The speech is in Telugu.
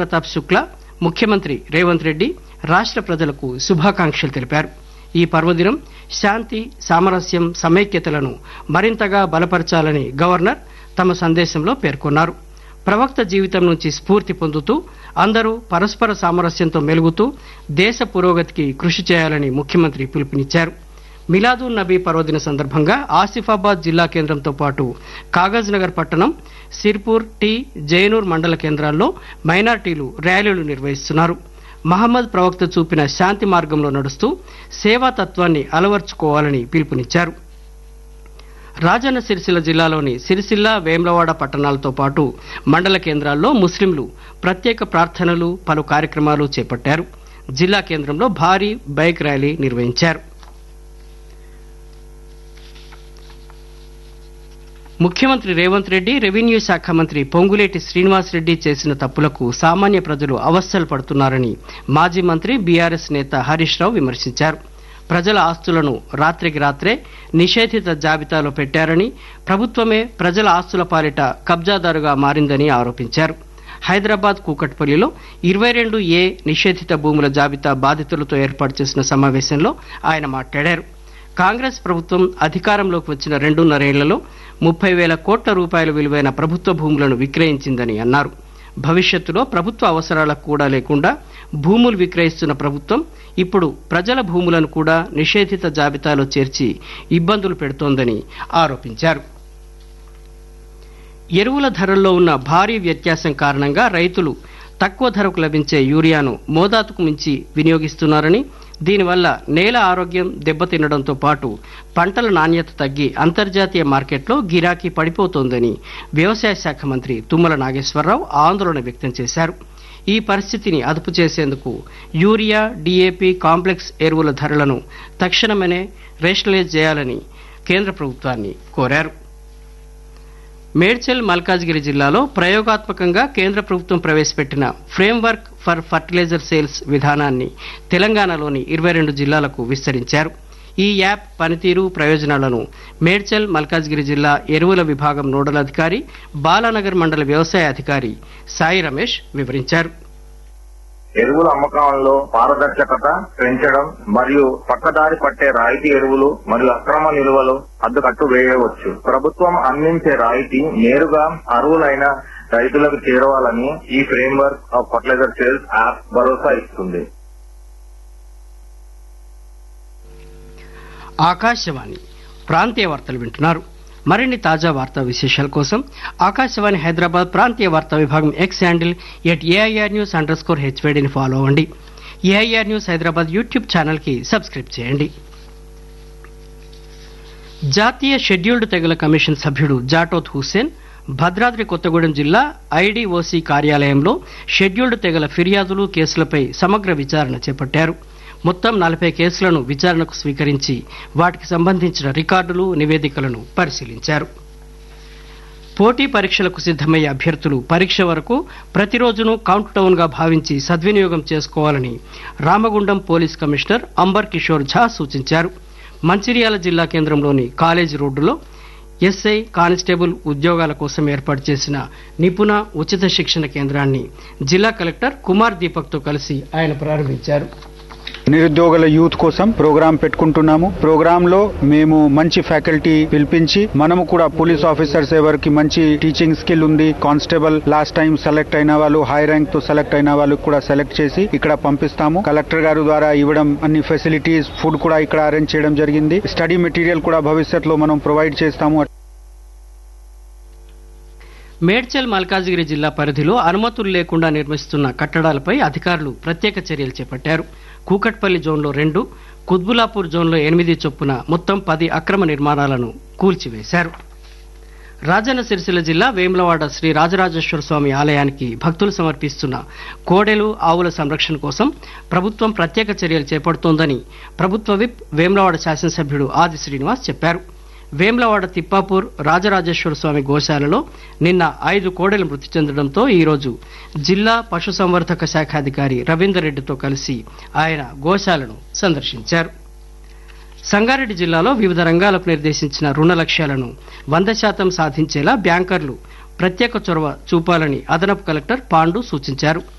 ప్రతాప్ శుక్లా ముఖ్యమంత్రి రేవంత్ రెడ్డి రాష్ట్ర ప్రజలకు శుభాకాంక్షలు తెలిపారు ఈ పర్వదినం శాంతి సామరస్యం సమైక్యతలను మరింతగా బలపరచాలని గవర్నర్ తమ సందేశంలో పేర్కొన్నారు ప్రవక్త జీవితం నుంచి స్ఫూర్తి పొందుతూ అందరూ పరస్పర సామరస్యంతో మెలుగుతూ దేశ పురోగతికి కృషి చేయాలని ముఖ్యమంత్రి పిలుపునిచ్చారు మిలాదూన్ నబీ పర్వదిన సందర్భంగా ఆసిఫాబాద్ జిల్లా కేంద్రంతో పాటు కాగజ్ నగర్ పట్టణం సిర్పూర్ టీ జైనూర్ మండల కేంద్రాల్లో మైనార్టీలు ర్యాలీలు నిర్వహిస్తున్నారు మహమ్మద్ ప్రవక్త చూపిన శాంతి మార్గంలో నడుస్తూ సేవా తత్వాన్ని అలవర్చుకోవాలని పిలుపునిచ్చారు రాజన్న సిరిసిల్ల జిల్లాలోని సిరిసిల్ల వేమ్లవాడ పట్టణాలతో పాటు మండల కేంద్రాల్లో ముస్లింలు ప్రత్యేక ప్రార్థనలు పలు కార్యక్రమాలు చేపట్టారు జిల్లా కేంద్రంలో భారీ బైక్ ర్యాలీ నిర్వహించారు ముఖ్యమంత్రి రేవంత్ రెడ్డి రెవెన్యూ శాఖ మంత్రి పొంగులేటి శ్రీనివాసరెడ్డి చేసిన తప్పులకు సామాన్య ప్రజలు అవస్థలు పడుతున్నారని మాజీ మంత్రి బీఆర్ఎస్ నేత హరీష్ రావు విమర్శించారు ప్రజల ఆస్తులను రాత్రికి రాత్రే నిషేధిత జాబితాలో పెట్టారని ప్రభుత్వమే ప్రజల ఆస్తుల పాలిట కబ్జాదారుగా మారిందని ఆరోపించారు హైదరాబాద్ కూకట్పల్లిలో ఇరవై రెండు ఏ నిషేధిత భూముల జాబితా బాధితులతో ఏర్పాటు చేసిన సమావేశంలో ఆయన మాట్లాడారు కాంగ్రెస్ ప్రభుత్వం అధికారంలోకి వచ్చిన రెండున్నరేళ్లలో ముప్పై వేల కోట్ల రూపాయల విలువైన ప్రభుత్వ భూములను విక్రయించిందని అన్నారు భవిష్యత్తులో ప్రభుత్వ అవసరాలకు కూడా లేకుండా భూములు విక్రయిస్తున్న ప్రభుత్వం ఇప్పుడు ప్రజల భూములను కూడా నిషేధిత జాబితాలో చేర్చి ఇబ్బందులు పెడుతోందని ఆరోపించారు ఎరువుల ధరల్లో ఉన్న భారీ వ్యత్యాసం కారణంగా రైతులు తక్కువ ధరకు లభించే యూరియాను మోతాదుకు మించి వినియోగిస్తున్నారని దీనివల్ల నేల ఆరోగ్యం దెబ్బతినడంతో పాటు పంటల నాణ్యత తగ్గి అంతర్జాతీయ మార్కెట్లో గిరాకీ పడిపోతోందని వ్యవసాయ శాఖ మంత్రి తుమ్మల నాగేశ్వరరావు ఆందోళన వ్యక్తం చేశారు ఈ పరిస్థితిని అదుపు చేసేందుకు యూరియా డీఏపీ కాంప్లెక్స్ ఎరువుల ధరలను తక్షణమే రేషనలైజ్ చేయాలని కేంద్ర ప్రభుత్వాన్ని కోరారు మేడ్చల్ మల్కాజ్గిరి జిల్లాలో ప్రయోగాత్మకంగా కేంద్ర ప్రభుత్వం ప్రవేశపెట్టిన ఫ్రేమ్వర్క్ ఫర్ ఫర్టిలైజర్ సేల్స్ విధానాన్ని తెలంగాణలోని ఇరవై రెండు జిల్లాలకు విస్తరించారు ఈ యాప్ పనితీరు ప్రయోజనాలను మేడ్చల్ మల్కాజ్గిరి జిల్లా ఎరువుల విభాగం నోడల్ అధికారి బాలానగర్ మండల వ్యవసాయ అధికారి సాయి రమేష్ వివరించారు ఎరువుల అమ్మకంలో పారదర్శకత పెంచడం మరియు పక్కదారి పట్టే రాయితీ ఎరువులు మరియు అక్రమ నిల్వలు అడ్డుకట్టు వేయవచ్చు ప్రభుత్వం అందించే రాయితీ నేరుగా అరువులైన రైతులకు చేరవాలని ఈ framework of fertiliser sales app భరోసా ఇస్తుంది ఆకాశవాణి ప్రాంతీయ వార్తలు వింటున్నారు మరిన్ని తాజా వార్తా విశేషాల కోసం ఆకాశవాణి హైదరాబాద్ ప్రాంతీయ వార్తా విభాగం X handle at AIR news underscore హెచ్వేడిని ఫాలో అవ్వండి AIR news Hyderabad YouTube channel కి సబ్స్క్రైబ్ చేయండి జాతీయ షెడ్యూల్డ్ తెగల కమిషన్ సభ్యుడు జాటోత్ హుస్సేన్ భద్రాద్రి కొత్తగూడెం జిల్లా ఐడిఓసి కార్యాలయంలో షెడ్యూల్డ్ తెగల ఫిర్యాదులు కేసులపై సమగ్ర విచారణ చేపట్టారు మొత్తం నలభై కేసులను విచారణకు స్వీకరించి వాటికి సంబంధించిన రికార్డులు నివేదికలను పరిశీలించారు పోటీ పరీక్షలకు సిద్దమయ్యే అభ్యర్థులు పరీక్ష వరకు ప్రతిరోజును కౌంట్ డౌన్ గా భావించి సద్వినియోగం చేసుకోవాలని రామగుండం పోలీస్ కమిషనర్ అంబర్ కిషోర్ ఝా సూచించారు మంచిర్యాల జిల్లా కేంద్రంలోని కాలేజీ రోడ్డులో ఎస్ఐ కానిస్టేబుల్ ఉద్యోగాల కోసం ఏర్పాటు చేసిన నిపుణ ఉచిత శిక్షణ కేంద్రాన్ని జిల్లా కలెక్టర్ కుమార్ దీపక్ తో కలిసి ఆయన ప్రారంభించారు నిరుద్యోగుల యూత్ కోసం ప్రోగ్రాం పెట్టుకుంటున్నాము ప్రోగ్రామ్ లో మేము మంచి ఫ్యాకల్టీ పిలిపించి మనము కూడా పోలీస్ ఆఫీసర్స్ ఎవరికి మంచి టీచింగ్ స్కిల్ ఉంది కానిస్టేబుల్ లాస్ట్ టైం సెలెక్ట్ అయిన వాళ్ళు హై ర్యాంక్ తో సెలెక్ట్ అయిన వాళ్ళు కూడా సెలెక్ట్ చేసి ఇక్కడ పంపిస్తాము కలెక్టర్ గారు ద్వారా ఇవ్వడం అన్ని ఫెసిలిటీస్ ఫుడ్ కూడా ఇక్కడ అరేంజ్ చేయడం జరిగింది స్టడీ మెటీరియల్ కూడా భవిష్యత్తులో మనం ప్రొవైడ్ చేస్తాము మేడ్చల్ మల్కాజిగిరి జిల్లా పరిధిలో అనుమతులు లేకుండా నిర్మిస్తున్న కట్టడాలపై అధికారులు ప్రత్యేక చర్యలు చేపట్టారు కూకట్పల్లి జోన్లో రెండు కుత్బులాపూర్ జోన్లో ఎనిమిది చొప్పున మొత్తం పది అక్రమ నిర్మాణాలను కూల్చివేశారు రాజన్న సిరిసిల్ల జిల్లా వేములవాడ శ్రీ రాజరాజేశ్వర స్వామి ఆలయానికి భక్తులు సమర్పిస్తున్న కోడెలు ఆవుల సంరక్షణ కోసం ప్రభుత్వం ప్రత్యేక చర్యలు చేపడుతోందని ప్రభుత్వ విప్ వేములవాడ శాసనసభ్యుడు ఆది శ్రీనివాస్ చెప్పారు వేములవాడ తిప్పాపూర్ రాజరాజేశ్వర స్వామి గోశాలలో నిన్న ఐదు కోడెలు మృతి చెందడంతో ఈరోజు జిల్లా పశుసంవర్ధక శాఖ అధికారి రవీందర్ రెడ్డితో కలిసి ఆయన గోశాలను సందర్శించారు సంగారెడ్డి జిల్లాలో వివిధ రంగాలకు నిర్దేశించిన రుణ లక్ష్యాలను వంద శాతం సాధించేలా బ్యాంకర్లు ప్రత్యేక చొరవ చూపాలని అదనపు కలెక్టర్ పాండు సూచించారు